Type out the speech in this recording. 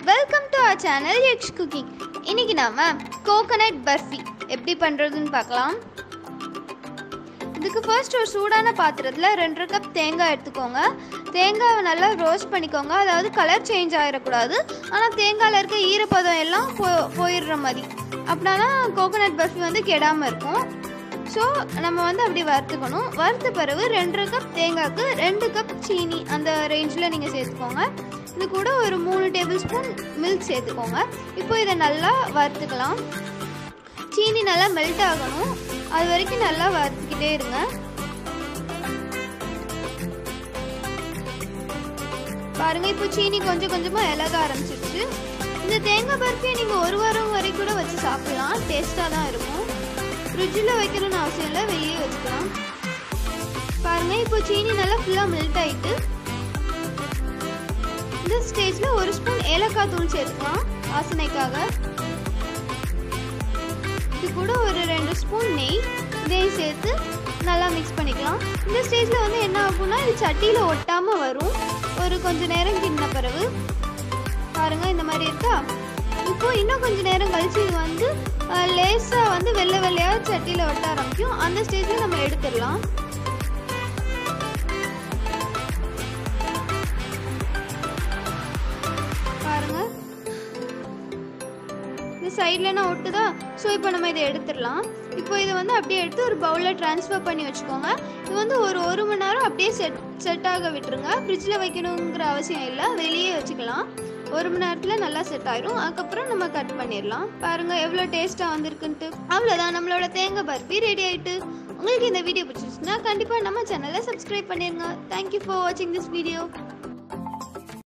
welcome to our channel X cooking இன்னைக்கு நாம coconut barfi எப்படி பண்ணுறதுன்னு பார்க்கலாம் இதுக்கு ஃபர்ஸ்ட் ஒரு சூடான பாத்திரத்தில் ரெண்டரை கப் தேங்காய் எடுத்துக்கோங்க தேங்காவை நல்லா ரோஸ்ட் பண்ணிக்கோங்க அதாவது கலர் சேஞ்ச் ஆகிடக்கூடாது ஆனால் தேங்காயில் இருக்க ஈரப்பதம் எல்லாம் போ போயிடுற மாதிரி அப்படின்னா கோகனட் பர்ஃபி வந்து கெடாமல் இருக்கும் ஸோ நம்ம வந்து அப்படி வறுத்துக்கணும் வறுத்த பிறகு ரெண்டரை கப் தேங்காய்க்கு ரெண்டு கப் சீனி அந்த ரேஞ்சில் நீங்கள் சேர்த்துக்கோங்க இது கூட ஒரு மூணு டேபிள் ஸ்பூன் மில்க் சேர்த்துக்கோங்க இப்போ இதை நல்லா வறுத்துக்கலாம் சீனி நல்லா மெல்ட் ஆகணும் அது வரைக்கும் நல்லா வறுத்துக்கிட்டே இருங்க பாருங்க இப்போ சீனி கொஞ்சம் கொஞ்சமாக இலக ஆரம்பிச்சிருச்சு இந்த தேங்காய் பருப்பியை நீங்கள் ஒரு வாரம் வரைக்கும் கூட வச்சு சாப்பிடலாம் டேஸ்ட்டாக தான் இருக்கும் ஃப்ரிட்ஜில் வைக்கணும்னு அவசியம் இல்லை வெளியே வச்சுக்கலாம் பாருங்க இப்போ சீனி நல்லா ஃபுல்லாக மெல்ட் ஆயிட்டு இந்த ஸ்டேஜில் ஒரு ஸ்பூன் ஏலக்காய் தூள் சேர்த்துக்கலாம் வாசனைக்காக இது கூட ஒரு ரெண்டு ஸ்பூன் நெய் இதையும் சேர்த்து நல்லா மிக்ஸ் பண்ணிக்கலாம் இந்த ஸ்டேஜில் வந்து என்ன ஆகும்னா இது சட்டியில் ஒட்டாமல் வரும் ஒரு கொஞ்ச நேரம் கிண்ண பிறகு பாருங்க இந்த மாதிரி இருக்கா இப்போ இன்னும் கொஞ்ச நேரம் கழிச்சு இது வந்து லேசாக வந்து வெள்ளை வெள்ளையாக சட்டியில் ஒட்ட ஆரம்பிக்கும் அந்த ஸ்டேஜில் நம்ம எடுத்துடலாம் பாருங்க இந்த சைட்லனா ஒட்டுதா ஸோ இப்போ நம்ம இதை எடுத்துடலாம் இப்போ இதை வந்து அப்படியே எடுத்து ஒரு பவுலில் ட்ரான்ஸ்ஃபர் பண்ணி வச்சுக்கோங்க இது வந்து ஒரு ஒரு மணி நேரம் அப்படியே செட் செட் ஆக விட்டுருங்க ஃப்ரிட்ஜில் வைக்கணுங்கிற அவசியம் இல்லை வெளியே வச்சுக்கலாம் ஒரு மணி நேரத்தில் நல்லா செட் ஆயிரும் அதுக்கப்புறம் நம்ம கட் பண்ணிடலாம் பாருங்கள் எவ்வளோ டேஸ்ட்டாக வந்திருக்குன்ட்டு அவ்வளோதான் நம்மளோட தேங்காய் பர்ஃபி ரெடி ஆயிட்டு உங்களுக்கு இந்த வீடியோ பிடிச்சிருச்சுன்னா கண்டிப்பாக நம்ம சேனலை சப்ஸ்கிரைப் பண்ணிடுங்க தேங்க்யூ ஃபார் வாட்சிங் திஸ் வீடியோ